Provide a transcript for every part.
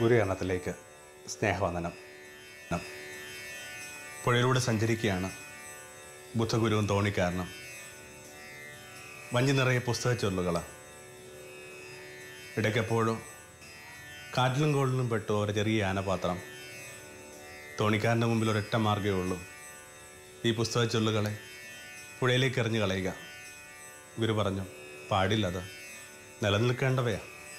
ഗുരുകരണത്തിലേക്ക് സ്നേഹവന്ദനം നം. പുഴയിലൂടെ സഞ്ചരിക്കുകയാണ് ബുദ്ധഗുരുവും തോണിക്കാരനും വഞ്ചി നിറയെ പുസ്തക ചൊല്ലുകൾ ഇടയ്ക്കെപ്പോഴും കാറ്റിലും കോളിലും പെട്ടു ഒരു ചെറിയ ആനപാത്രം തോണിക്കാരൻ്റെ മുമ്പിൽ ഒരൊറ്റ മാർഗ്ഗമേ ഉള്ളൂ ഈ പുസ്തക ചൊല്ലുകളെ പുഴയിലേക്ക് എറിഞ്ഞു കളയുക ഗുരു പറഞ്ഞു പാടില്ലത് നിലനിൽക്കേണ്ടവയാ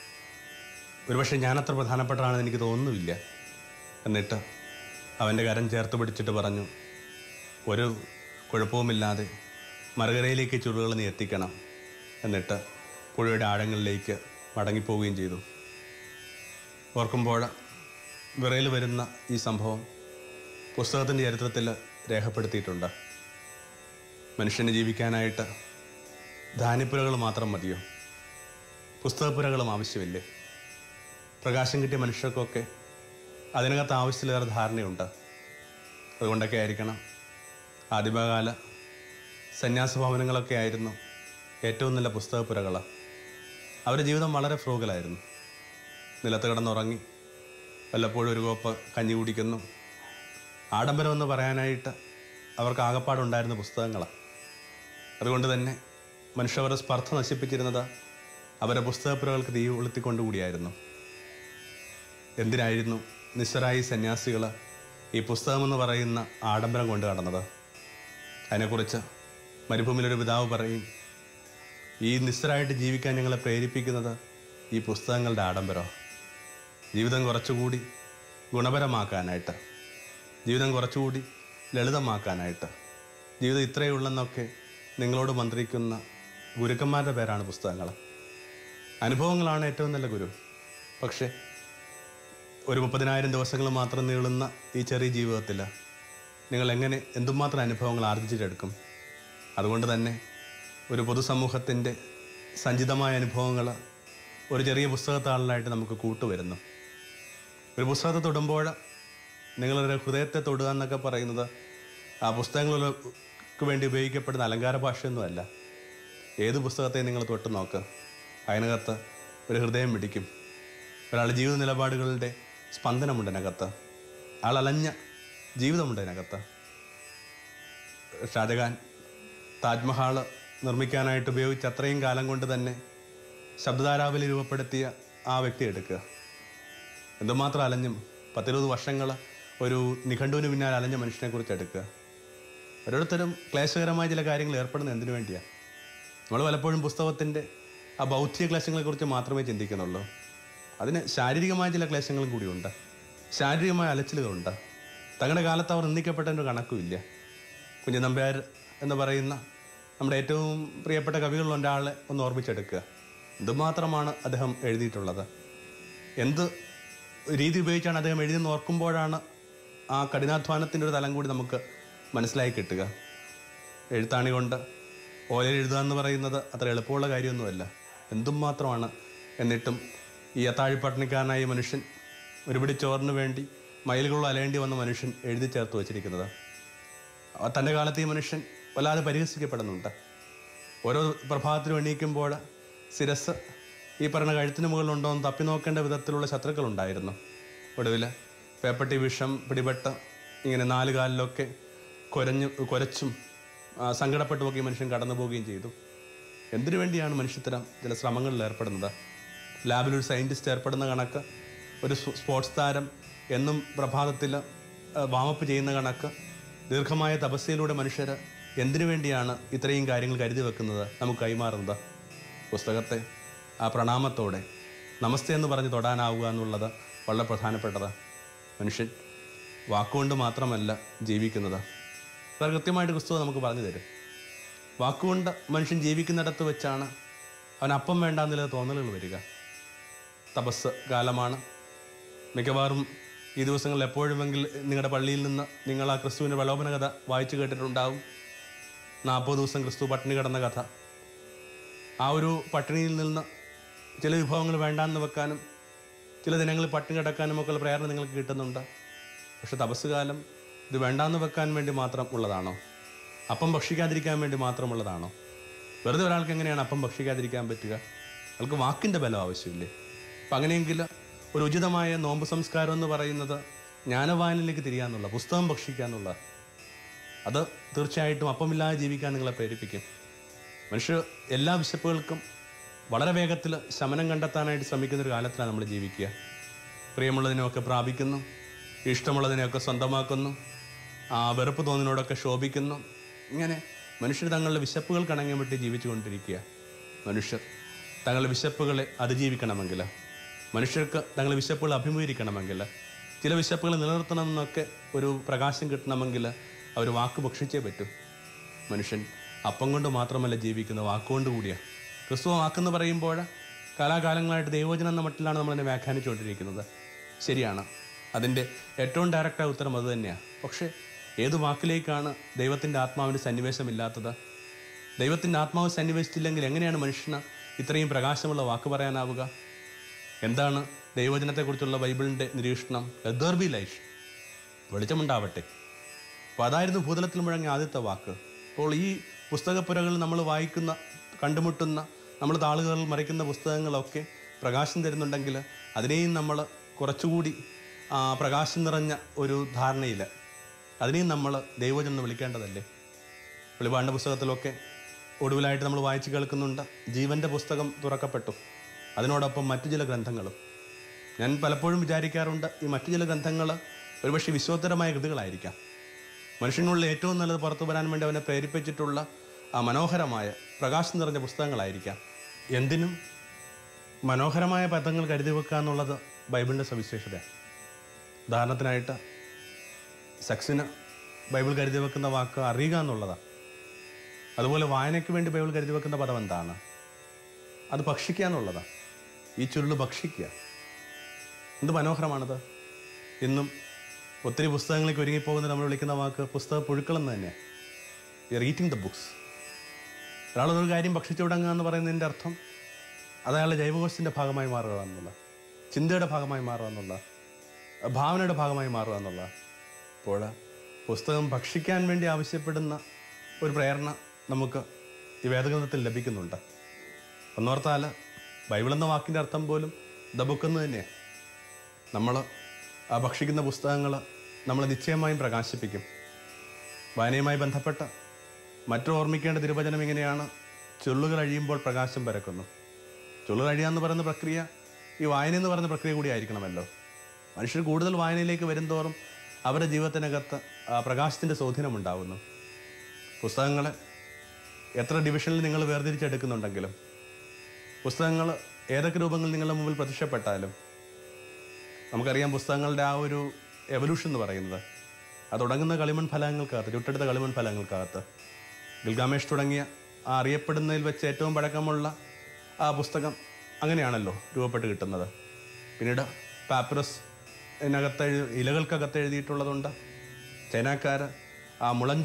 ഒരുപക്ഷെ ഞാനത്ര പ്രധാനപ്പെട്ടതാണെന്ന് എനിക്ക് തോന്നുന്നില്ല എന്നിട്ട് അവൻ്റെ കരം ചേർത്ത് പിടിച്ചിട്ട് പറഞ്ഞു ഒരു കുഴപ്പവുമില്ലാതെ മറുകരയിലേക്ക് ചുരുളുകൾ നീ എത്തിക്കണം എന്നിട്ട് പുഴയുടെ ആഴങ്ങളിലേക്ക് മടങ്ങിപ്പോവുകയും ചെയ്തു ഓർക്കുമ്പോൾ വിറയിൽ വരുന്ന ഈ സംഭവം പുസ്തകത്തിൻ്റെ ചരിത്രത്തിൽ രേഖപ്പെടുത്തിയിട്ടുണ്ട് മനുഷ്യന് ജീവിക്കാനായിട്ട് ധാന്യപ്പുരകൾ മാത്രം മതിയോ പുസ്തകപ്പുരകളും ആവശ്യമില്ലേ പ്രകാശം കിട്ടിയ മനുഷ്യർക്കൊക്കെ അതിനകത്ത് ആവശ്യത്തിലേറെ ധാരണയുണ്ട് അതുകൊണ്ടൊക്കെ ആയിരിക്കണം ആദിമകാല സന്യാസ ഭവനങ്ങളൊക്കെ ആയിരുന്നു ഏറ്റവും നല്ല പുസ്തകപ്പുരകൾ അവരുടെ ജീവിതം വളരെ ഫ്രൂഗലായിരുന്നു നിലത്ത് കിടന്നുറങ്ങി വല്ലപ്പോഴും ഒരു കോപ്പ കഞ്ഞി കുടിക്കുന്നു ആഡംബരം എന്ന് പറയാനായിട്ട് അവർക്ക് ആകപ്പാടുണ്ടായിരുന്ന പുസ്തകങ്ങളാണ് അതുകൊണ്ട് തന്നെ മനുഷ്യവരുടെ സ്പർദ്ധ നശിപ്പിച്ചിരുന്നത് അവരുടെ പുസ്തകപ്പുരകൾക്ക് തീ കൊളുത്തിക്കൊണ്ടുകൂടിയായിരുന്നു എന്തിനായിരുന്നു നിസ്സരായി സന്യാസികൾ ഈ പുസ്തകമെന്ന് പറയുന്ന ആഡംബരം കൊണ്ട് കടന്നത് അതിനെക്കുറിച്ച് മരുഭൂമിയിലൊരു പിതാവ് പറയും ഈ നിസ്സരായിട്ട് ജീവിക്കാൻ ഞങ്ങളെ പ്രേരിപ്പിക്കുന്നത് ഈ പുസ്തകങ്ങളുടെ ആഡംബരം ജീവിതം കുറച്ചുകൂടി ഗുണപരമാക്കാനായിട്ട് ജീവിതം കുറച്ചുകൂടി ലളിതമാക്കാനായിട്ട് ജീവിതം ഇത്രയേ ഉള്ളെന്നൊക്കെ നിങ്ങളോട് മന്ത്രിക്കുന്ന ഗുരുക്കന്മാരുടെ പേരാണ് പുസ്തകങ്ങൾ അനുഭവങ്ങളാണ് ഏറ്റവും നല്ല ഗുരു പക്ഷേ ഒരു മുപ്പതിനായിരം ദിവസങ്ങൾ മാത്രം നീളുന്ന ഈ ചെറിയ ജീവിതത്തിൽ നിങ്ങൾ എങ്ങനെ എന്തുമാത്രം അനുഭവങ്ങൾ ആർജിച്ചെടുക്കും അതുകൊണ്ട് തന്നെ ഒരു പൊതുസമൂഹത്തിൻ്റെ സഞ്ചിതമായ അനുഭവങ്ങൾ ഒരു ചെറിയ പുസ്തകത്താളിലായിട്ട് നമുക്ക് കൂട്ടുവരുന്നു ഒരു പുസ്തകത്തെ തൊടുമ്പോൾ നിങ്ങളുടെ ഹൃദയത്തെ തൊടുക എന്നൊക്കെ പറയുന്നത് ആ പുസ്തകങ്ങൾക്ക് വേണ്ടി ഉപയോഗിക്കപ്പെടുന്ന അലങ്കാര ഭാഷയൊന്നുമല്ല ഏത് പുസ്തകത്തെ നിങ്ങൾ തൊട്ട് നോക്ക് അതിനകത്ത് ഒരു ഹൃദയം പിടിക്കും ഒരാൾ ജീവിത നിലപാടുകളുടെ സ്പന്ദനമുണ്ട് അതിനകത്ത് ആൾ അലഞ്ഞ ജീവിതമുണ്ട് അതിനകത്ത് ഷാജഹാൻ താജ്മഹാൾ നിർമ്മിക്കാനായിട്ട് ഉപയോഗിച്ച അത്രയും കാലം കൊണ്ട് തന്നെ ശബ്ദധാരാവലി രൂപപ്പെടുത്തിയ ആ വ്യക്തി എടുക്കുക എന്തുമാത്രം അലഞ്ഞും പത്തിരുപത് വർഷങ്ങൾ ഒരു നിഘണ്ടുവിന് പിന്നാലെ അലഞ്ഞ മനുഷ്യനെക്കുറിച്ച് എടുക്കുക ഓരോരുത്തരും ക്ലേശകരമായ ചില കാര്യങ്ങൾ ഏർപ്പെടുന്നത് എന്തിനു വേണ്ടിയാണ് നമ്മൾ പലപ്പോഴും പുസ്തകത്തിൻ്റെ ആ ബൗദ്ധിക ക്ലേശങ്ങളെക്കുറിച്ച് മാത്രമേ ചിന്തിക്കുന്നുള്ളൂ അതിന് ശാരീരികമായ ചില ക്ലേശങ്ങളും കൂടിയുണ്ട് ശാരീരികമായ അലച്ചിലുകളുണ്ട് തങ്ങളുടെ കാലത്ത് അവർ നിന്ദിക്കപ്പെട്ടതിൻ്റെ ഒരു കണക്കുമില്ല കുഞ്ഞൻ നമ്പ്യാർ എന്ന് പറയുന്ന നമ്മുടെ ഏറ്റവും പ്രിയപ്പെട്ട കവികളിൽ ഒരാളെ ഒന്ന് ഓർമ്മിച്ചെടുക്കുക എന്തുമാത്രമാണ് അദ്ദേഹം എഴുതിയിട്ടുള്ളത് എന്ത് രീതി ഉപയോഗിച്ചാണ് അദ്ദേഹം എഴുതിയെന്ന് ഓർക്കുമ്പോഴാണ് ആ കഠിനാധ്വാനത്തിൻ്റെ ഒരു തലം കൂടി നമുക്ക് മനസ്സിലായി കിട്ടുക എഴുത്താണി കൊണ്ട് ഓലയിൽ എഴുതുക എന്ന് പറയുന്നത് അത്ര എളുപ്പമുള്ള കാര്യമൊന്നുമല്ല എന്തും മാത്രമാണ് എന്നിട്ടും ഈ അത്താഴിപ്പട്ടിണിക്കാരനായ ഈ മനുഷ്യൻ ഒരുപിടി ചോറിന് വേണ്ടി മയിലുകളിൽ അലയേണ്ടി വന്ന മനുഷ്യൻ എഴുതി ചേർത്ത് വച്ചിരിക്കുന്നത് ആ തൻ്റെ കാലത്ത് ഈ മനുഷ്യൻ വല്ലാതെ പരിഹസിക്കപ്പെടുന്നുണ്ട് ഓരോ പ്രഭാതത്തിലും എണീക്കുമ്പോൾ ശിരസ് ഈ പറയുന്ന കഴുത്തിന് മുകളിലുണ്ടോ എന്ന് തപ്പി നോക്കേണ്ട വിധത്തിലുള്ള ശത്രുക്കളുണ്ടായിരുന്നു ഒടുവിൽ പേപ്പട്ടി വിഷം പിടിപെട്ട് ഇങ്ങനെ നാല് കാലിലൊക്കെ കുരഞ്ഞു കുരച്ചും ആ, സങ്കടപ്പെട്ടുമൊക്കെ ഈ മനുഷ്യൻ കടന്നു പോവുകയും ചെയ്തു എന്തിനു വേണ്ടിയാണ് മനുഷ്യത്തരം ചില ശ്രമങ്ങളിൽ ഏർപ്പെടുന്നത് ലാബിൽ ഒരു സയൻറ്റിസ്റ്റ് ഏർപ്പെടുന്ന കണക്ക് ഒരു സ് സ്പോർട്സ് താരം എന്നും പ്രഭാതത്തിൽ വാമപ്പ് ചെയ്യുന്ന കണക്ക് ദീർഘമായ തപസ്യയിലൂടെ മനുഷ്യർ എന്തിനു വേണ്ടിയാണ് ഇത്രയും കാര്യങ്ങൾ കരുതി വെക്കുന്നത് നമുക്ക് കൈമാറുന്നത് പുസ്തകത്തെ ആ പ്രണാമത്തോടെ നമസ്തേ എന്ന് പറഞ്ഞ് തൊടാനാവുക എന്നുള്ളത് വളരെ പ്രധാനപ്പെട്ടതാണ് മനുഷ്യൻ വാക്കുകൊണ്ട് മാത്രമല്ല ജീവിക്കുന്നത് അത് കൃത്യമായിട്ട് ക്രിസ്തു നമുക്ക് പറഞ്ഞു തരും വാക്കുകൊണ്ട് മനുഷ്യൻ ജീവിക്കുന്നിടത്ത് വെച്ചാണ് അവൻ അപ്പം വേണ്ടാന്നുള്ള തോന്നലുകൾ വരിക തപസ് കാലമാണ് മിക്കവാറും ഈ ദിവസങ്ങളിൽ എപ്പോഴുമെങ്കിൽ നിങ്ങളുടെ പള്ളിയിൽ നിന്ന് നിങ്ങൾ ആ ക്രിസ്തുവിൻ്റെ പ്രലോഭന കഥ വായിച്ചു കേട്ടിട്ടുണ്ടാവും നാൽപ്പത് ദിവസം ക്രിസ്തു പട്ടിണി കിടന്ന കഥ ആ ഒരു പട്ടിണിയിൽ നിന്ന് ചില വിഭവങ്ങൾ വേണ്ടാന്ന് വെക്കാനും ചില ദിനങ്ങളിൽ പട്ടിണി കിടക്കാനും ഒക്കെ ഉള്ള പ്രേരണ നിങ്ങൾക്ക് കിട്ടുന്നുണ്ട് പക്ഷെ തപസ് കാലം ഇത് വേണ്ടാന്ന് വെക്കാൻ വേണ്ടി മാത്രം ഉള്ളതാണോ അപ്പം ഭക്ഷിക്കാതിരിക്കാൻ വേണ്ടി മാത്രമുള്ളതാണോ വെറുതെ ഒരാൾക്ക് എങ്ങനെയാണ് അപ്പം ഭക്ഷിക്കാതിരിക്കാൻ പറ്റുക അയാൾക്ക് വാക്കിൻ്റെ ബലം ആവശ്യമില്ലേ അപ്പം അങ്ങനെയെങ്കിൽ ഒരു ഉചിതമായ നോമ്പ് സംസ്കാരം എന്ന് പറയുന്നത് ജ്ഞാനവായനയിലേക്ക് തിരിയാന്നുള്ള പുസ്തകം ഭക്ഷിക്കാന്നുള്ള അത് തീർച്ചയായിട്ടും അപ്പമില്ലാതെ ജീവിക്കാൻ നിങ്ങളെ പ്രേരിപ്പിക്കും മനുഷ്യർ എല്ലാ വിശപ്പുകൾക്കും വളരെ വേഗത്തിൽ ശമനം കണ്ടെത്താനായിട്ട് ശ്രമിക്കുന്ന ഒരു കാലത്തിലാണ് നമ്മൾ ജീവിക്കുക പ്രിയമുള്ളതിനെയൊക്കെ പ്രാപിക്കുന്നു ഇഷ്ടമുള്ളതിനെയൊക്കെ സ്വന്തമാക്കുന്നു ആ വെറുപ്പ് തോന്നിനോടൊക്കെ ശോഭിക്കുന്നു ഇങ്ങനെ മനുഷ്യർ തങ്ങളുടെ വിശപ്പുകൾ കണങ്ങാൻ വേണ്ടി ജീവിച്ചുകൊണ്ടിരിക്കുക മനുഷ്യർ തങ്ങളുടെ വിശപ്പുകളെ അതിജീവിക്കണമെങ്കിൽ മനുഷ്യർക്ക് തങ്ങളുടെ വിശപ്പുകൾ അഭിമുഖീകരിക്കണമെങ്കിൽ ചില വിശപ്പുകൾ നിലനിർത്തണമെന്നൊക്കെ ഒരു പ്രകാശം കിട്ടണമെങ്കിൽ അവർ വാക്ക് ഭക്ഷിച്ചേ പറ്റൂ മനുഷ്യൻ അപ്പം കൊണ്ട് മാത്രമല്ല ജീവിക്കുന്ന വാക്കുകൊണ്ട് കൂടിയാണ് ക്രിസ്തു വാക്കെന്ന് പറയുമ്പോൾ കാലാകാലങ്ങളായിട്ട് ദൈവവചനം എന്ന മട്ടിലാണ് നമ്മളതിനെ വ്യാഖ്യാനിച്ചുകൊണ്ടിരിക്കുന്നത് ശരിയാണ് അതിൻ്റെ ഏറ്റവും ഡയറക്റ്റായ ഉത്തരം അത് തന്നെയാണ് പക്ഷേ ഏത് വാക്കിലേക്കാണ് ദൈവത്തിൻ്റെ ആത്മാവിൻ്റെ സന്നിവേശമില്ലാത്തത് ദൈവത്തിൻ്റെ ആത്മാവ് സന്നിവേശിച്ചില്ലെങ്കിൽ എങ്ങനെയാണ് മനുഷ്യന് ഇത്രയും പ്രകാശമുള്ള വാക്ക് പറയാനാവുക എന്താണ് ദൈവവചനത്തെക്കുറിച്ചുള്ള ബൈബിളിൻ്റെ നിരീക്ഷണം ദർ ബി ലൈഫ് വെളിച്ചമുണ്ടാവട്ടെ അപ്പോൾ അതായിരുന്നു ഭൂതലത്തിൽ മുഴങ്ങിയ ആദ്യത്തെ വാക്ക് അപ്പോൾ ഈ പുസ്തകപ്പുരകളിൽ നമ്മൾ വായിക്കുന്ന കണ്ടുമുട്ടുന്ന നമ്മൾ താളുകളിൽ മറിക്കുന്ന പുസ്തകങ്ങളൊക്കെ പ്രകാശം തരുന്നുണ്ടെങ്കിൽ അതിനെയും നമ്മൾ കുറച്ചുകൂടി ആ, പ്രകാശം നിറഞ്ഞ ഒരു ധാരണയിൽ അതിനെയും നമ്മൾ ദൈവജനം എന്ന് വിളിക്കേണ്ടതല്ലേ വെളിപാടിൻ്റെ പുസ്തകത്തിലൊക്കെ ഒടുവിലായിട്ട് നമ്മൾ വായിച്ച് കേൾക്കുന്നുണ്ട് ജീവൻ്റെ പുസ്തകം തുറക്കപ്പെട്ടു അതിനോടൊപ്പം മറ്റു ചില ഗ്രന്ഥങ്ങളും ഞാൻ പലപ്പോഴും വിചാരിക്കാറുണ്ട് ഈ മറ്റു ചില ഗ്രന്ഥങ്ങൾ ഒരുപക്ഷെ വിശ്വോത്തരമായ കൃതികളായിരിക്കാം മനുഷ്യനുള്ള ഏറ്റവും നല്ലത് പുറത്തു വരാൻ വേണ്ടി അവനെ പ്രേരിപ്പിച്ചിട്ടുള്ള ആ മനോഹരമായ പ്രകാശം നിറഞ്ഞ പുസ്തകങ്ങളായിരിക്കാം എന്തിനും മനോഹരമായ പദങ്ങൾ കരുതി വെക്കുക എന്നുള്ളത് ബൈബിളിൻ്റെ സവിശേഷത ഉദാഹരണത്തിനായിട്ട് സെക്സിന് ബൈബിൾ കരുതി വെക്കുന്ന വാക്ക് അറിയുക എന്നുള്ളതാണ് അതുപോലെ വായനയ്ക്ക് വേണ്ടി ബൈബിൾ കരുതി വെക്കുന്ന പദം എന്താണ് അത് ഭക്ഷിക്കുക എന്നുള്ളതാണ് ഈ ചുരുള് ഭക്ഷിക്കുക എന്ത് മനോഹരമാണത് ഇന്നും ഒത്തിരി പുസ്തകങ്ങളിലേക്ക് ഒരുങ്ങിപ്പോകുന്ന നമ്മൾ വിളിക്കുന്ന വാക്ക് പുസ്തക പുഴുക്കളെന്ന് തന്നെ we are eating the books ഒരാളൊരു കാര്യം ഭക്ഷിച്ചു തുടങ്ങുക എന്ന് പറയുന്നതിൻ്റെ അർത്ഥം അത് അയാളുടെ ജൈവകോശത്തിൻ്റെ ഭാഗമായി മാറുക എന്നുള്ള ചിന്തയുടെ ഭാഗമായി മാറുക എന്നുള്ള ഭാവനയുടെ ഭാഗമായി മാറുക എന്നുള്ള അപ്പോൾ പുസ്തകം ഭക്ഷിക്കാൻ വേണ്ടി ആവശ്യപ്പെടുന്ന ഒരു പ്രേരണ നമുക്ക് ഈ വേദഗ്രന്ഥത്തിൽ ലഭിക്കുന്നുണ്ട് ഒന്നോർത്താൽ ബൈബിൾ എന്ന വാക്കിൻ്റെ അർത്ഥം പോലും ദ ബുക്ക് എന്ന് തന്നെയാണ് നമ്മൾ ആ ഭക്ഷിക്കുന്ന പുസ്തകങ്ങൾ നമ്മൾ നിശ്ചയമായും പ്രകാശിപ്പിക്കും വായനയുമായി ബന്ധപ്പെട്ട മറ്റു ഓർമ്മിക്കേണ്ട തിരുവചനം ഇങ്ങനെയാണ് ചുള്ളുകൾ അഴിയുമ്പോൾ പ്രകാശം പരക്കുന്നു ചുള്ളുകൾ അഴിയുക എന്ന് പറയുന്ന പ്രക്രിയ ഈ വായന എന്ന് പറയുന്ന പ്രക്രിയ കൂടി ആയിരിക്കണമല്ലോ മനുഷ്യർ കൂടുതൽ വായനയിലേക്ക് വരുംതോറും അവരുടെ ജീവിതത്തിനകത്ത് ആ പ്രകാശത്തിൻ്റെ സ്വാധീനം ഉണ്ടാകുന്നു പുസ്തകങ്ങളെ എത്ര ഡിവിഷനിൽ നിങ്ങൾ വേർതിരിച്ചെടുക്കുന്നുണ്ടെങ്കിലും പുസ്തകങ്ങൾ ഏതൊക്കെ രൂപങ്ങളിൽ നിങ്ങളുടെ മുമ്പിൽ പ്രത്യക്ഷപ്പെട്ടാലും നമുക്കറിയാം പുസ്തകങ്ങളുടെ ആ ഒരു എവല്യൂഷൻ എന്ന് പറയുന്നത് അത് തുടങ്ങുന്ന കളിമൺ ഫലങ്ങൾക്കകത്ത് ചുട്ടെടുത്ത കളിമൺ ഫലങ്ങൾക്കകത്ത് ഗിൽഗാമേഷ് തുടങ്ങിയ ആ അറിയപ്പെടുന്നതിൽ വെച്ച് ഏറ്റവും പഴക്കമുള്ള ആ പുസ്തകം അങ്ങനെയാണല്ലോ രൂപപ്പെട്ട് കിട്ടുന്നത് പിന്നീട് പാപ്പറസ് ഇതിനകത്ത് എഴു- ഇലകൾക്കകത്ത് എഴുതിയിട്ടുള്ളതുണ്ട് ചൈനക്കാർ ആ മുളൻ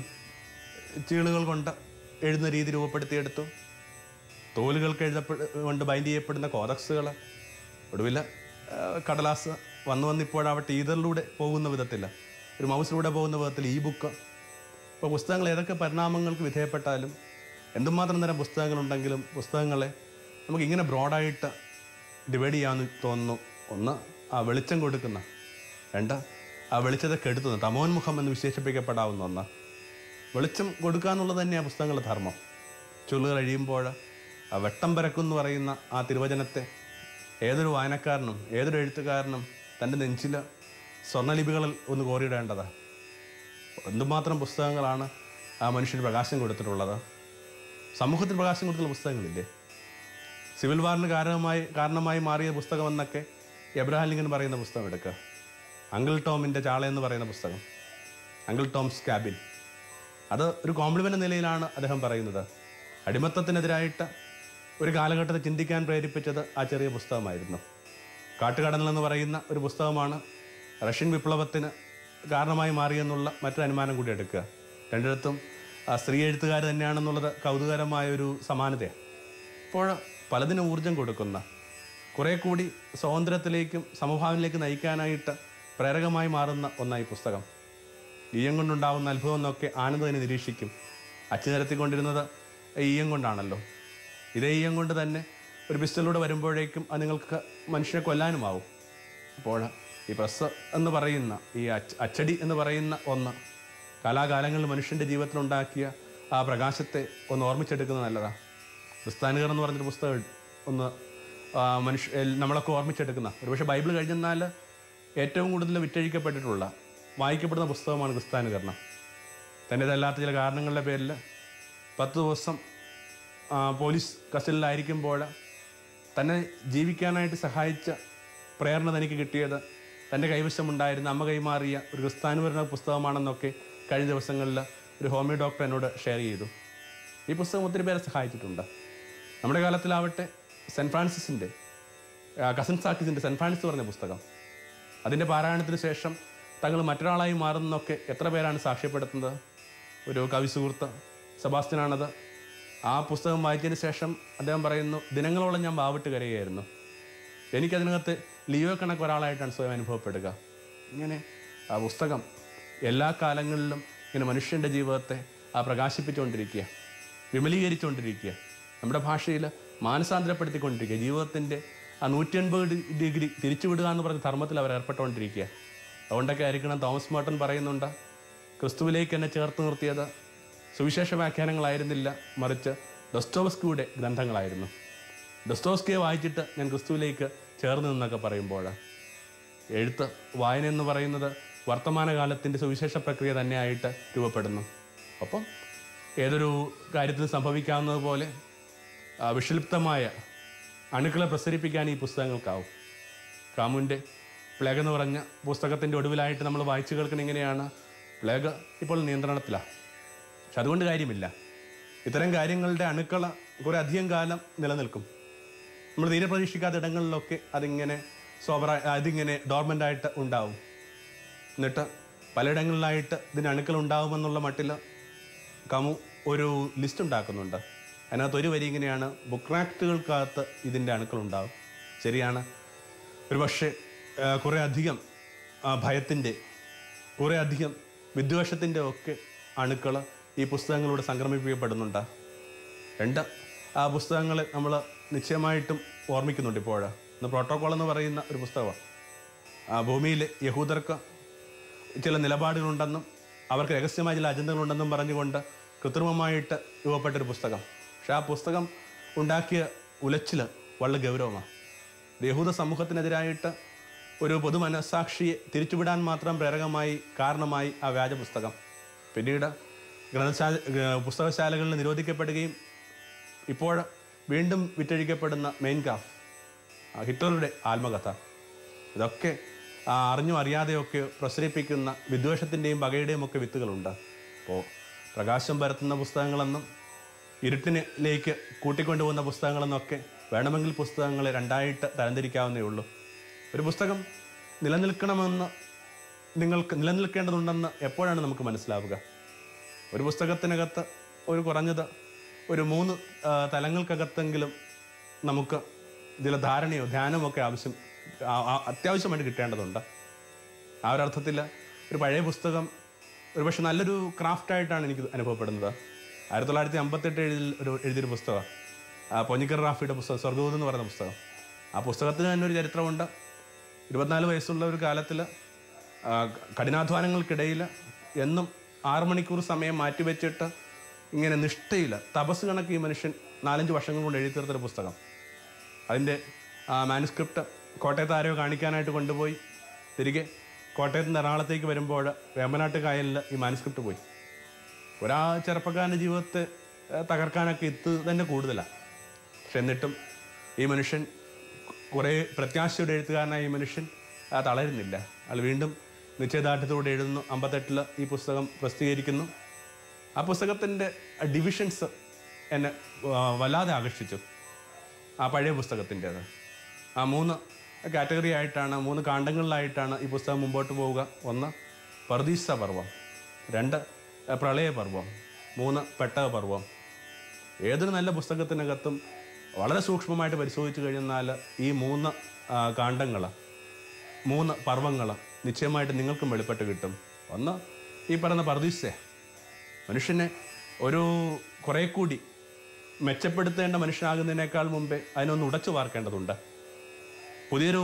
ചീളുകൾ കൊണ്ട് എഴുതുന്ന രീതി രൂപപ്പെടുത്തിയെടുത്തു തോലുകൾക്ക് എഴുതപ്പെട് കൊണ്ട് ബൈൻഡ് ചെയ്യപ്പെടുന്ന കോതക്സുകൾ ഒടുവിൽ ആ, കടലാസ് വന്നു വന്നിപ്പോഴാവട്ടെ ഈതറിലൂടെ പോകുന്ന വിധത്തിൽ ഒരു മൗസിലൂടെ പോകുന്ന വിധത്തിൽ ഈ ബുക്ക് ഇപ്പോൾ പുസ്തകങ്ങൾ ഏതൊക്കെ പരിണാമങ്ങൾക്ക് വിധേയപ്പെട്ടാലും എന്തുമാത്രം തരം പുസ്തകങ്ങളുണ്ടെങ്കിലും പുസ്തകങ്ങളെ നമുക്ക് ഇങ്ങനെ ബ്രോഡായിട്ട് ഡിവൈഡ് ചെയ്യാമെന്ന് തോന്നുന്നു ഒന്ന് ആ വെളിച്ചം കൊടുക്കുന്ന രണ്ട് ആ വെളിച്ചത്തെ കെടുത്തുന്ന തമോന്മുഖം എന്ന് വിശേഷിപ്പിക്കപ്പെടാവുന്ന ഒന്ന് വെളിച്ചം കൊടുക്കുക എന്നുള്ളത് തന്നെയാണ് പുസ്തകങ്ങളുടെ ധർമ്മം ചുള്ളുകൾ അഴിയുമ്പോൾ ആ വെട്ടം പരക്കും എന്ന് പറയുന്ന ആ തിരുവചനത്തെ ഏതൊരു വായനക്കാരനും ഏതൊരു എഴുത്തുകാരനും തൻ്റെ നെഞ്ചിൽ സ്വർണ്ണലിപികളിൽ ഒന്ന് കോറിയിടേണ്ടതാണ് എന്തുമാത്രം പുസ്തകങ്ങളാണ് ആ മനുഷ്യന് പ്രകാശം കൊടുത്തിട്ടുള്ളത് സമൂഹത്തിന് പ്രകാശം കൊടുത്തുള്ള പുസ്തകങ്ങളില്ലേ സിവിൽ വാറിന് കാരണമായി കാരണമായി മാറിയ പുസ്തകം എന്നൊക്കെ എബ്രഹാം ലിങ്കൻ പറയുന്ന പുസ്തകം എടുക്കുക അങ്കിൾ ടോമിൻ്റെ ചാള എന്ന് പറയുന്ന പുസ്തകം അങ്കിൾ ടോംസ് ക്യാബിൻ അത് ഒരു കോംപ്ലിമെൻ്റ് നിലയിലാണ് അദ്ദേഹം പറയുന്നത് അടിമത്തത്തിനെതിരായിട്ട് ഒരു കാലഘട്ടത്തിൽ ചിന്തിക്കാൻ പ്രേരിപ്പിച്ചത് ആ ചെറിയ പുസ്തകമായിരുന്നു കാട്ടുകടൽ എന്ന് പറയുന്ന ഒരു പുസ്തകമാണ് റഷ്യൻ വിപ്ലവത്തിന് കാരണമായി മാറിയെന്നുള്ള മറ്റൊരു അനുമാനം കൂടി എടുക്കുക രണ്ടിടത്തും ആ സ്ത്രീ എഴുത്തുകാർ തന്നെയാണെന്നുള്ളത് കൗതുകരമായ ഒരു സമാനതയാണ് അപ്പോൾ പലതിനും ഊർജം കൊടുക്കുന്ന കുറേ കൂടി സ്വാതന്ത്ര്യത്തിലേക്കും സമഭാവനയിലേക്ക് നയിക്കാനായിട്ട് പ്രേരകമായി മാറുന്ന ഒന്നായി പുസ്തകം ഈയം കൊണ്ടുണ്ടാവുന്ന അത്ഭുതം എന്നൊക്കെ ആനന്ദനെ നിരീക്ഷിക്കും അച്ചു നിരത്തിക്കൊണ്ടിരുന്നത് ഈയം കൊണ്ടാണല്ലോ ഇതേ ഈയം കൊണ്ട് തന്നെ ഒരു പിസ്റ്റലിലൂടെ വരുമ്പോഴേക്കും അത് നിങ്ങൾക്ക് മനുഷ്യനെ കൊല്ലാനുമാവും ഇപ്പോൾ ഈ പ്രസ് എന്ന് പറയുന്ന ഈ അച്ച അച്ചടി എന്ന് പറയുന്ന ഒന്ന് കാലാകാലങ്ങളിൽ മനുഷ്യൻ്റെ ജീവിതത്തിലുണ്ടാക്കിയ ആ പ്രകാശത്തെ ഒന്ന് ഓർമ്മിച്ചെടുക്കുന്നത് നല്ലതാണ് ക്രിസ്ത്യാനികർ എന്ന് പറഞ്ഞൊരു പുസ്തകം ഒന്ന് ആ, മനുഷ്യ എൽ- നമ്മളൊക്കെ ഓർമ്മിച്ചെടുക്കുന്ന ഒരുപക്ഷെ ബൈബിൾ കഴിഞ്ഞെന്നാൽ ഏറ്റവും കൂടുതൽ വിറ്റഴിക്കപ്പെട്ടിട്ടുള്ള വായിക്കപ്പെടുന്ന പുസ്തകമാണ് ക്രിസ്ത്യാനികരണം തൻ്റേതല്ലാത്ത ചില കാരണങ്ങളുടെ പേരിൽ പത്ത് ദിവസം ആ, പോലീസ് കസ്റ്റഡിയിലായിരിക്കുമ്പോൾ തന്നെ ജീവിക്കാനായിട്ട് സഹായിച്ച പ്രേരണ തനിക്ക് കിട്ടിയത് തൻ്റെ കൈവശമുണ്ടായിരുന്ന അമ്മ കൈമാറിയ ഒരു ക്രിസ്ത്യാനുപരണ പുസ്തകമാണെന്നൊക്കെ കഴിഞ്ഞ ദിവസങ്ങളിൽ ഒരു ഹോമിയോ ഡോക്ടർ എന്നോട് ഷെയർ ചെയ്തു ഈ പുസ്തകം ഒത്തിരി പേരെ സഹായിച്ചിട്ടുണ്ട് നമ്മുടെ കാലത്തിലാവട്ടെ സെൻറ്റ് ഫ്രാൻസിസിൻ്റെ കസിൻ സാക്കിസിൻ്റെ സെൻറ്റ് ഫ്രാൻസിസ് പറഞ്ഞ പുസ്തകം അതിൻ്റെ പാരായണത്തിന് ശേഷം തങ്ങൾ മറ്റൊരാളായി മാറുന്നതൊക്കെ എത്ര പേരാണ് സാക്ഷ്യപ്പെടുത്തുന്നത് ഒരു കവി സുഹൃത്ത് സെബാസ്റ്റ്യനാണത് ആ പുസ്തകം വായിച്ചതിന് ശേഷം അദ്ദേഹം പറയുന്നു ദിനങ്ങളോളം ഞാൻ വാവിട്ട് കരയായിരുന്നു എനിക്കതിനകത്ത് ലിയോ കണക്ക് ഒരാളായിട്ടാണ് സ്വയം അനുഭവപ്പെടുക ഇങ്ങനെ ആ പുസ്തകം എല്ലാ കാലങ്ങളിലും ഇങ്ങനെ മനുഷ്യൻ്റെ ജീവിതത്തെ ആ പ്രകാശിപ്പിച്ചുകൊണ്ടിരിക്കുക വിമലീകരിച്ചുകൊണ്ടിരിക്കുക നമ്മുടെ ഭാഷയിൽ മാനസാന്തരപ്പെടുത്തിക്കൊണ്ടിരിക്കുക ജീവിതത്തിൻ്റെ ആ നൂറ്റി അൻപത് ഡിഗ്രി തിരിച്ചുവിടുക എന്ന് പറഞ്ഞ ധർമ്മത്തിൽ അവർ ഏർപ്പെട്ടുകൊണ്ടിരിക്കുക അതുകൊണ്ടൊക്കെ ആയിരിക്കണം തോമസ് മാർട്ടൻ പറയുന്നുണ്ട് ക്രിസ്തുവിലേക്ക് എന്നെ ചേർത്ത് നിർത്തിയത് സുവിശേഷ വ്യാഖ്യാനങ്ങളായിരുന്നില്ല മറിച്ച് ഡൊസ്റ്റോവസ്കിയുടെ ഗ്രന്ഥങ്ങളായിരുന്നു ഡൊസ്റ്റോസ്കിയെ വായിച്ചിട്ട് ഞാൻ ക്രിസ്തുവിലേക്ക് ചേർന്ന് നിന്നൊക്കെ പറയുമ്പോൾ എഴുത്ത് വായന എന്ന് പറയുന്നത് വർത്തമാനകാലത്തിൻ്റെ സുവിശേഷ പ്രക്രിയ തന്നെയായിട്ട് രൂപപ്പെടുന്നു ഒപ്പം ഏതൊരു കാര്യത്തിന് സംഭവിക്കാവുന്നത് പോലെ ആ, വിഷലിപ്തമായ അണുക്കളെ പ്രസരിപ്പിക്കാൻ ഈ പുസ്തകങ്ങൾക്കാവും കാമുവിൻ്റെ പ്ലേഗ് എന്ന് പറഞ്ഞ പുസ്തകത്തിൻ്റെ ഒടുവിലായിട്ട് നമ്മൾ വായിച്ചു കേൾക്കുന്ന ഇങ്ങനെയാണ് പ്ലേഗ് ഇപ്പോൾ നിയന്ത്രണത്തിലാണ് പക്ഷെ അതുകൊണ്ട് കാര്യമില്ല ഇത്തരം കാര്യങ്ങളുടെ അണുക്കള കുറേ അധികം കാലം നിലനിൽക്കും നമ്മൾ തീരെ പ്രതീക്ഷിക്കാത്ത ഇടങ്ങളിലൊക്കെ അതിങ്ങനെ സോബറ അതിങ്ങനെ ഡോർമെൻ്റ് ആയിട്ട് ഉണ്ടാവും എന്നിട്ട് പലയിടങ്ങളിലായിട്ട് ഇതിന് അണുക്കൾ ഉണ്ടാവുമെന്നുള്ള മട്ടിൽ കമു ഒരു ലിസ്റ്റ് ഉണ്ടാക്കുന്നുണ്ട് അതിനകത്ത് ഒരു വരി ഇങ്ങനെയാണ് ബുക്രാക്റ്റുകൾക്കകത്ത് ഇതിൻ്റെ അണുക്കൾ ഉണ്ടാവും ശരിയാണ് ഒരു പക്ഷേ കുറേ അധികം ഭയത്തിൻ്റെ കുറേ അധികം വിദ്വേഷത്തിൻ്റെ ഒക്കെ അണുക്കൾ ഈ പുസ്തകങ്ങളിലൂടെ സംക്രമിപ്പിക്കപ്പെടുന്നുണ്ട് രണ്ട് ആ പുസ്തകങ്ങൾ നമ്മൾ നിശ്ചയമായിട്ടും ഓർമ്മിക്കുന്നുണ്ട് ഇപ്പോൾ ഇന്ന് പ്രോട്ടോകോൾ എന്ന് പറയുന്ന ഒരു പുസ്തകമാണ് ആ ഭൂമിയിൽ യഹൂദർക്ക് ചില നിലപാടുകളുണ്ടെന്നും അവർക്ക് രഹസ്യമായ ചില അജണ്ടകളുണ്ടെന്നും പറഞ്ഞുകൊണ്ട് കൃത്രിമമായിട്ട് രൂപപ്പെട്ടൊരു പുസ്തകം പക്ഷെ ആ പുസ്തകം ഉണ്ടാക്കിയ ഉലച്ചിൽ വളരെ ഗൗരവമാണ് ഇത് യഹൂദ സമൂഹത്തിനെതിരായിട്ട് ഒരു പൊതു മനസാക്ഷിയെ തിരിച്ചുവിടാൻ മാത്രം പ്രേരകമായി കാരണമായി ആ വ്യാജ പുസ്തകം പിന്നീട് ഗ്രന്ഥശാല ഗ്ര- പുസ്തകശാലകളിൽ നിരോധിക്കപ്പെടുകയും ഇപ്പോൾ വീണ്ടും വിറ്റഴിക്കപ്പെടുന്ന മെയിൻ കാഫ് ആ ഹിറ്റ്ലറുടെ ആത്മകഥ ഇതൊക്കെ ആ അറിഞ്ഞോ അറിയാതെയൊക്കെ പ്രസരിപ്പിക്കുന്ന വിദ്വേഷത്തിൻ്റെയും പകയുടെയും ഒക്കെ വിത്തുകളുണ്ട് അപ്പോൾ പ്രകാശം പരത്തുന്ന പുസ്തകങ്ങളെന്നും ഇരുട്ടിനിലേക്ക് കൂട്ടിക്കൊണ്ടുപോകുന്ന പുസ്തകങ്ങളെന്നൊക്കെ വേണമെങ്കിൽ പുസ്തകങ്ങളെ രണ്ടായിട്ട് തരംതിരിക്കാവുന്നേ ഉള്ളൂ ഒരു പുസ്തകം നിലനിൽക്കണമെന്ന് നിങ്ങൾക്ക് നിലനിൽക്കേണ്ടതുണ്ടെന്ന് എപ്പോഴാണ് നമുക്ക് മനസ്സിലാവുക ഒരു പുസ്തകത്തിനകത്ത് ഒരു കുറഞ്ഞത് ഒരു മൂന്ന് ആ, തലങ്ങൾക്കകത്തെങ്കിലും നമുക്ക് ഇതിലെ ധാരണയോ ധ്യാനമോ ഒക്കെ ആവശ്യം ആ- ആ- അത്യാവശ്യമായിട്ട് കിട്ടേണ്ടതുണ്ട് ആ ഒരു അർത്ഥത്തിൽ ഒരു പഴയ പുസ്തകം ഒരുപക്ഷെ നല്ലൊരു ക്രാഫ്റ്റായിട്ടാണ് എനിക്ക് അനുഭവപ്പെടുന്നത് ആയിരത്തി തൊള്ളായിരത്തി അമ്പത്തെട്ട് എഴുതി ഒരു എഴുതിയൊരു പുസ്തകമാണ് പൊന്നിക്കർ റാഫിയുടെ പുസ്തകം സ്വർഗദൂത് എന്ന് പറയുന്ന പുസ്തകം ആ പുസ്തകത്തിന് തന്നെ ഒരു ചരിത്രമുണ്ട് ഇരുപത്തിനാല് വയസ്സുള്ള ഒരു കാലത്തിൽ കഠിനാധ്വാനങ്ങൾക്കിടയിൽ എന്നും ആറ് മണിക്കൂർ സമയം മാറ്റിവെച്ചിട്ട് ഇങ്ങനെ നിഷ്ഠയിൽ തപസ് കണക്ക് ഈ മനുഷ്യൻ നാലഞ്ച് വർഷങ്ങൾ കൊണ്ട് എഴുതി തീർത്തൊരു പുസ്തകം അതിൻ്റെ മാനുസ്ക്രിപ്റ്റ് കോട്ടയത്ത് ആരോ കാണിക്കാനായിട്ട് കൊണ്ടുപോയി തിരികെ കോട്ടയത്ത് നിന്ന് എറണാകുളത്തേക്ക് വരുമ്പോൾ വേമ്പനാട്ട് കായലിൽ ഈ മാനുസ്ക്രിപ്റ്റ് പോയി ഒരാ ചെറുപ്പക്കാരൻ്റെ ജീവിതത്തെ ആ, തകർക്കാനൊക്കെ ഇത് തന്നെ കൂടുതലാണ് പക്ഷെ എന്നിട്ടും ഈ മനുഷ്യൻ കുറേ പ്രത്യാശയുടെ എഴുത്തുകാരനായ ഈ മനുഷ്യൻ ആ, തളരുന്നില്ല അയാൾ വീണ്ടും നിശ്ചയദാർഢ്യത്തോടെ എഴുതുന്നു അമ്പത്തെട്ടിൽ ഈ പുസ്തകം പ്രസിദ്ധീകരിക്കുന്നു ആ പുസ്തകത്തിൻ്റെ ഡിവിഷൻസ് എന്നെ ആ, വല്ലാതെ ആകർഷിച്ചു ആ പഴയ പുസ്തകത്തിൻ്റേത് ആ മൂന്ന് കാറ്റഗറി ആയിട്ടാണ് മൂന്ന് കാണ്ഡങ്ങളിലായിട്ടാണ് ഈ പുസ്തകം മുമ്പോട്ട് പോവുക ഒന്ന് പർദീസ പർവം രണ്ട് അഹ് പ്രളയപർവം മൂന്ന് പെട്ടക പർവം ഏതൊരു നല്ല പുസ്തകത്തിനകത്തും വളരെ സൂക്ഷ്മമായിട്ട് പരിശോധിച്ച് കഴിഞ്ഞാൽ ഈ മൂന്ന് കാണ്ഡങ്ങൾ മൂന്ന് പർവ്വങ്ങൾ നിശ്ചയമായിട്ട് നിങ്ങൾക്കും വെളിപ്പെട്ട് കിട്ടും ഒന്ന് ഈ പറയുന്ന പർദീസ മനുഷ്യനെ ഒരു കുറേ കൂടി മെച്ചപ്പെടുത്തേണ്ട മനുഷ്യനാകുന്നതിനേക്കാൾ മുമ്പേ അതിനൊന്ന് ഉടച്ചു വാർക്കേണ്ടതുണ്ട് പുതിയൊരു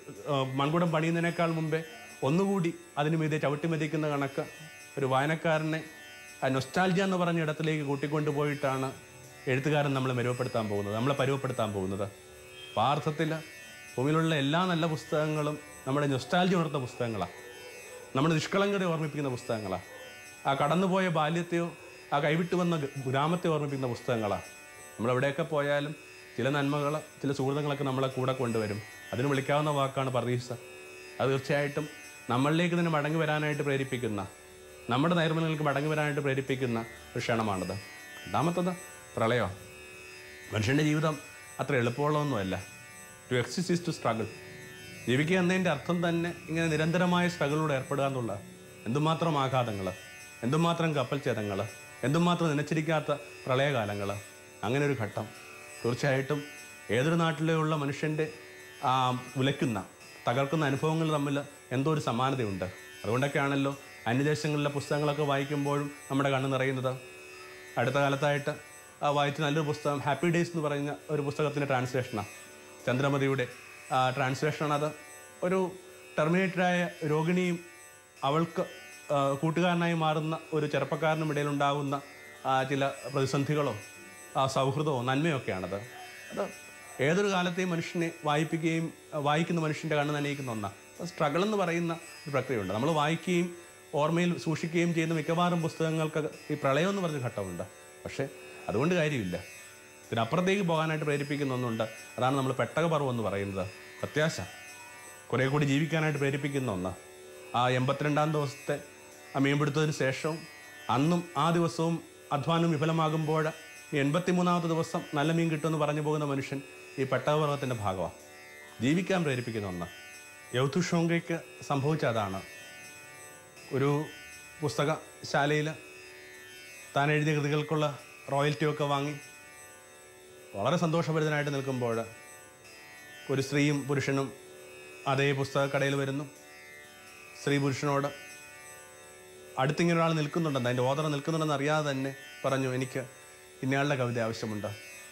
ആ, മൺകുടം പണിയുന്നതിനേക്കാൾ മുമ്പേ ഒന്നുകൂടി അതിനു മീതെ ചവിട്ടി മെതിക്കുന്ന കണക്ക് ഒരു വായനക്കാരനെ ആ നൊസ്റ്റാൾജിയ എന്ന് പറഞ്ഞ ഇടത്തിലേക്ക് കൂട്ടിക്കൊണ്ടുപോയിട്ടാണ് എഴുത്തുകാരൻ നമ്മളെ മെരുവപ്പെടുത്താൻ പോകുന്നത് നമ്മളെ പരുവപ്പെടുത്താൻ പോകുന്നത് അപ്പോൾ ആ അർത്ഥത്തിൽ ഭൂമിയിലുള്ള എല്ലാ നല്ല പുസ്തകങ്ങളും നമ്മുടെ നൊസ്റ്റാൾജി ഉണർത്ത പുസ്തകങ്ങളാണ് നമ്മുടെ നിഷ്കളങ്കത ഓർമ്മിപ്പിക്കുന്ന പുസ്തകങ്ങളാണ് ആ കടന്നുപോയ ബാല്യത്തെയോ ആ കൈവിട്ടു വന്ന ഗ- ഗ്രാമത്തെ ഓർമ്മിപ്പിക്കുന്ന പുസ്തകങ്ങളാണ് നമ്മളെവിടെയൊക്കെ പോയാലും ചില നന്മകൾ ചില സുഹൃത്തുക്കളൊക്കെ നമ്മളെ കൂടെ കൊണ്ടുവരും അതിന് വിളിക്കാവുന്ന വാക്കാണ് പർദീസ അത് തീർച്ചയായിട്ടും നമ്മളിലേക്ക് തന്നെ മടങ്ങി വരാനായിട്ട് പ്രേരിപ്പിക്കുന്ന നമ്മുടെ നൈർമല്യങ്ങൾക്ക് മടങ്ങി വരാനായിട്ട് പ്രേരിപ്പിക്കുന്ന ഒരു ക്ഷണമാണിത് രണ്ടാമത്തത് പ്രളയം മനുഷ്യൻ്റെ ജീവിതം അത്ര എളുപ്പമുള്ളതൊന്നുമല്ല to exist is to struggle ജീവിക്കുക എന്നതിൻ്റെ അർത്ഥം തന്നെ ഇങ്ങനെ നിരന്തരമായ സ്ട്രഗിളിലൂടെ ഏർപ്പെടുക എന്നുള്ള എന്തുമാത്രം ആഘാതങ്ങൾ എന്തുമാത്രം കപ്പൽ ചേതങ്ങൾ എന്തുമാത്രം നനച്ചിരിക്കാത്ത പ്രളയകാലങ്ങൾ അങ്ങനെ ഒരു ഘട്ടം തീർച്ചയായിട്ടും ഏതൊരു നാട്ടിലുള്ള മനുഷ്യൻ്റെ ആ ഉലയ്ക്കുന്ന തകർക്കുന്ന അനുഭവങ്ങൾ തമ്മിൽ എന്തോ ഒരു സമാനതയുണ്ട് അതുകൊണ്ടൊക്കെയാണല്ലോ അന്യദേശങ്ങളിലെ പുസ്തകങ്ങളൊക്കെ വായിക്കുമ്പോഴും നമ്മുടെ കണ്ണ് നിറയുന്നത് അടുത്ത കാലത്തായിട്ട് ആ, വായിച്ച നല്ലൊരു പുസ്തകം ഹാപ്പി ഡേയ്സ് എന്ന് പറയുന്ന ഒരു പുസ്തകത്തിൻ്റെ ട്രാൻസ്ലേഷനാണ് ചന്ദ്രമതിയുടെ ട്രാൻസ്ലേഷനാണ് അത് ഒരു ടെർമിനേറ്റഡായ രോഗിണിയും അവൾക്ക് ആ, കൂട്ടുകാരനായി മാറുന്ന ഒരു ചെറുപ്പക്കാരനും ഇടയിലുണ്ടാകുന്ന ആ, ചില പ്രതിസന്ധികളോ ആ, സൗഹൃദമോ നന്മയൊക്കെയാണത് അത് ഏതൊരു കാലത്തെയും മനുഷ്യനെ വായിപ്പിക്കുകയും ആ, വായിക്കുന്ന മനുഷ്യൻ്റെ കണ്ണ് നനയിക്കുന്ന ഒന്നാണ് സ്ട്രഗിൾ എന്ന് പറയുന്ന ഒരു പ്രക്രിയയുണ്ട് നമ്മൾ വായിക്കുകയും ഓർമ്മയിൽ സൂക്ഷിക്കുകയും ചെയ്യുന്ന മിക്കവാറും പുസ്തകങ്ങൾക്ക് ഈ പ്രളയം എന്ന് പറഞ്ഞ ഘട്ടമുണ്ട് പക്ഷേ അതുകൊണ്ട് കാര്യമില്ല ഇതിനപ്പുറത്തേക്ക് പോകാനായിട്ട് പ്രേരിപ്പിക്കുന്ന ഒന്നുണ്ട് അതാണ് നമ്മൾ പെട്ടകപർവ്വം എന്ന് പറയുന്നത് പ്രത്യാശ കുറേ കൂടി ജീവിക്കാനായിട്ട് പ്രേരിപ്പിക്കുന്ന ഒന്ന് ആ എൺപത്തിരണ്ടാം ദിവസത്തെ ആ മീൻപിടുത്തതിന് ശേഷവും അന്നും ആ ദിവസവും അധ്വാനം വിഫലമാകുമ്പോൾ ഈ എൺപത്തിമൂന്നാമത്തെ ദിവസം നല്ല മീൻ കിട്ടുമെന്ന് പറഞ്ഞു പോകുന്ന മനുഷ്യൻ ഈ പെട്ടകപർവ്വത്തിൻ്റെ ഭാഗമാണ് ജീവിക്കാൻ പ്രേരിപ്പിക്കുന്ന ഒന്ന് യൗതുഷോങ്കയ്ക്ക് സംഭവിച്ച അതാണ് ഒരു പുസ്തകശാലയിൽ താൻ എഴുതിയ കൃതികൾക്കുള്ള റോയൽറ്റിയൊക്കെ വാങ്ങി വളരെ സന്തോഷഭരിതനായിട്ട് നിൽക്കുമ്പോൾ ഒരു സ്ത്രീയും പുരുഷനും അതേ പുസ്തകക്കടയിൽ വരുന്നു സ്ത്രീ പുരുഷനോട് അടുത്തിങ്ങനെ ഒരാൾ നിൽക്കുന്നുണ്ടെന്ന് അതിൻ്റെ ഓദർ നിൽക്കുന്നുണ്ടെന്ന് അറിയാതെ തന്നെ പറഞ്ഞു എനിക്ക് ഇന്നയാളുടെ കവിത ആവശ്യമുണ്ട്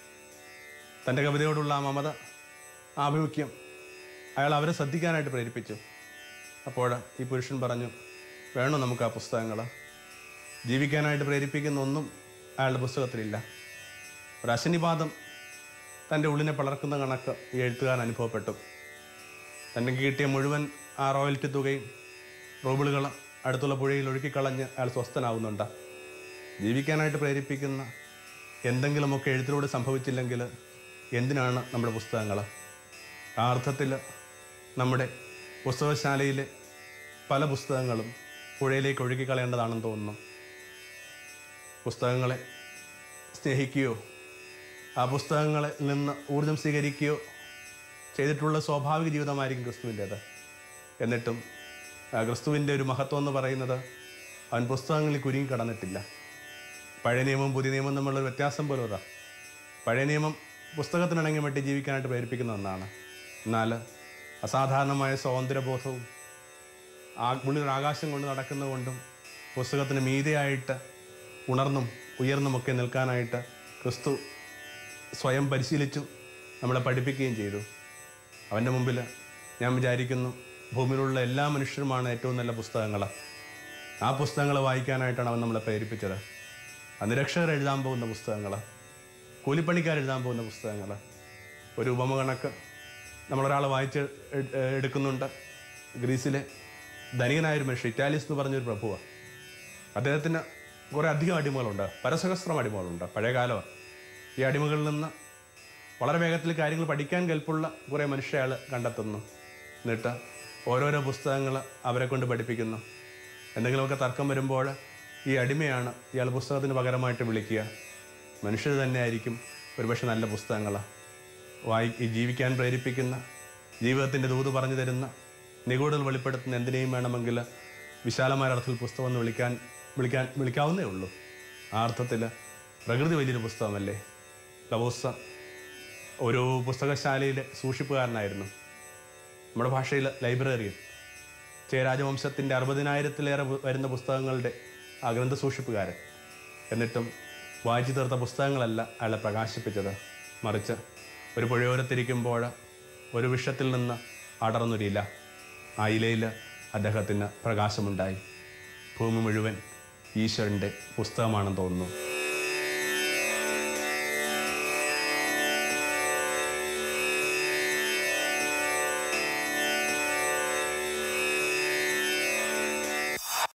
തൻ്റെ കവിതയോടുള്ള ആ മമത ആഭിമുഖ്യം അയാൾ അവരെ ശ്രദ്ധിക്കാനായിട്ട് പ്രേരിപ്പിച്ചു അപ്പോൾ ഈ പുരുഷൻ പറഞ്ഞു വേണോ നമുക്ക് ആ പുസ്തകങ്ങൾ ജീവിക്കാനായിട്ട് പ്രേരിപ്പിക്കുന്ന ഒന്നും അയാളുടെ പുസ്തകത്തിലില്ല ഒരു അശനിപാതം തൻ്റെ ഉള്ളിനെ പിളർക്കുന്ന കണക്ക് ഈ എഴുത്തുകാരൻ അനുഭവപ്പെട്ടു തൻ്റെ കിട്ടിയ മുഴുവൻ ആ റോയൽറ്റി തുകയും റോബിളുകൾ അടുത്തുള്ള പുഴയിൽ ഒഴുക്കിക്കളഞ്ഞ് അയാൾ സ്വസ്ഥനാവുന്നുണ്ട് ജീവിക്കാനായിട്ട് പ്രേരിപ്പിക്കുന്ന എന്തെങ്കിലുമൊക്കെ എഴുത്തിലൂടെ സംഭവിച്ചില്ലെങ്കിൽ എന്തിനാണ് നമ്മുടെ പുസ്തകങ്ങൾ ആ അർത്ഥത്തിൽ നമ്മുടെ പുസ്തകശാലയിലെ പല പുസ്തകങ്ങളും പുഴയിലേക്ക് ഒഴുക്കിക്കളയേണ്ടതാണെന്ന് തോന്നുന്നു പുസ്തകങ്ങളെ സ്നേഹിക്കുകയോ ആ പുസ്തകങ്ങളിൽ നിന്ന് ഊർജം സ്വീകരിക്കുകയോ ചെയ്തിട്ടുള്ള സ്വാഭാവിക ജീവിതമായിരിക്കും ക്രിസ്തുവിൻ്റേത് എന്നിട്ടും ആ ക്രിസ്തുവിൻ്റെ ഒരു മഹത്വം എന്ന് പറയുന്നത് അവൻ പുസ്തകങ്ങളിൽ കുരുങ്ങി കടന്നിട്ടില്ല പഴയ നിയമവും പുതിയ നിയമവും തമ്മിലുള്ള വ്യത്യാസം പോലും അതാ പഴയ നിയമം പുസ്തകത്തിനിണങ്ങി വേണ്ടി ജീവിക്കാനായിട്ട് പ്രേരിപ്പിക്കുന്ന ഒന്നാണ് എന്നാൽ അസാധാരണമായ സ്വാതന്ത്ര്യബോധവും ആ ഉള്ളിൽ ആകാശം കൊണ്ട് നടക്കുന്നതുകൊണ്ടും പുസ്തകത്തിന് മീതെയായിട്ട് ഉണർന്നും ഉയർന്നുമൊക്കെ നിൽക്കാനായിട്ട് ക്രിസ്തു സ്വയം പരിശീലിച്ചു നമ്മളെ പഠിപ്പിക്കുകയും ചെയ്തു അവൻ്റെ മുമ്പിൽ ഞാൻ വിചാരിക്കുന്നു ഭൂമിയിലുള്ള എല്ലാ മനുഷ്യരുമാണ് ഏറ്റവും നല്ല പുസ്തകങ്ങൾ ആ പുസ്തകങ്ങൾ വായിക്കാനായിട്ടാണ് അവൻ നമ്മളെ പ്രേരിപ്പിച്ചത് ആ നിരക്ഷകർ എഴുതാൻ പോകുന്ന പുസ്തകങ്ങൾ കൂലിപ്പണിക്കാർ എഴുതാൻ പോകുന്ന പുസ്തകങ്ങൾ ഒരു ഉപമ കണക്ക് നമ്മളൊരാളെ വായിച്ച് എ- എ- എടുക്കുന്നുണ്ട് ഗ്രീസിലെ ധനികനായൊരു മനുഷ്യൻ ഇറ്റാലിയസ് എന്ന് പറഞ്ഞൊരു പ്രഭുവാണ് അദ്ദേഹത്തിന് കുറേ അധികം അടിമകളുണ്ട് പരസഹസ്രം അടിമകളുണ്ട് പഴയ കാലമാണ് ഈ അടിമകളിൽ നിന്ന് വളരെ വേഗത്തിൽ കാര്യങ്ങൾ പഠിക്കാൻ കെൽപ്പുള്ള കുറേ മനുഷ്യ അയാൾ കണ്ടെത്തുന്നു എന്നിട്ട് ഓരോരോ പുസ്തകങ്ങൾ അവരെ കൊണ്ട് പഠിപ്പിക്കുന്നു എന്തെങ്കിലുമൊക്കെ തർക്കം വരുമ്പോൾ ഈ അടിമയാണ് ഇയാൾ പുസ്തകത്തിന് പകരമായിട്ട് വിളിക്കുക മനുഷ്യർ തന്നെയായിരിക്കും ഒരുപക്ഷെ നല്ല പുസ്തകങ്ങൾ വായി ഈ ജീവിക്കാൻ പ്രേരിപ്പിക്കുന്ന ജീവിതത്തിൻ്റെ ദൂത് പറഞ്ഞു തരുന്ന നിഗൂഢൽ വെളിപ്പെടുത്തുന്ന എന്തിനേയും വേണമെങ്കിൽ വിശാലമായ അർത്ഥത്തിൽ പുസ്തകം എന്ന് വിളിക്കാൻ വിളിക്കാൻ വിളിക്കാവുന്നേ ഉള്ളൂ ആ അർത്ഥത്തിൽ പ്രകൃതി വലിയൊരു പുസ്തകമല്ലേ ലവോസ ഒരു പുസ്തകശാലയിലെ സൂക്ഷിപ്പുകാരനായിരുന്നു നമ്മുടെ ഭാഷയിൽ ലൈബ്രറിയൻ ചേരാജവംശത്തിൻ്റെ അറുപതിനായിരത്തിലേറെ പു- വരുന്ന പുസ്തകങ്ങളുടെ ആ ഗ്രന്ഥ സൂക്ഷിപ്പുകാരൻ എന്നിട്ടും വായിച്ചു തീർത്ത പുസ്തകങ്ങളല്ല അയാളെ പ്രകാശിപ്പിച്ചത് മറിച്ച് ഒരു പുഴയോരത്തിരിക്കുമ്പോൾ ഒരു വിഷത്തിൽ നിന്ന് അടർന്നൊരില ആ ഇലയിൽ അദ്ദേഹത്തിന് പ്രകാശമുണ്ടായി ഭൂമി മുഴുവൻ ഈശ്വരൻ്റെ പുസ്തകമാണെന്ന് തോന്നുന്നു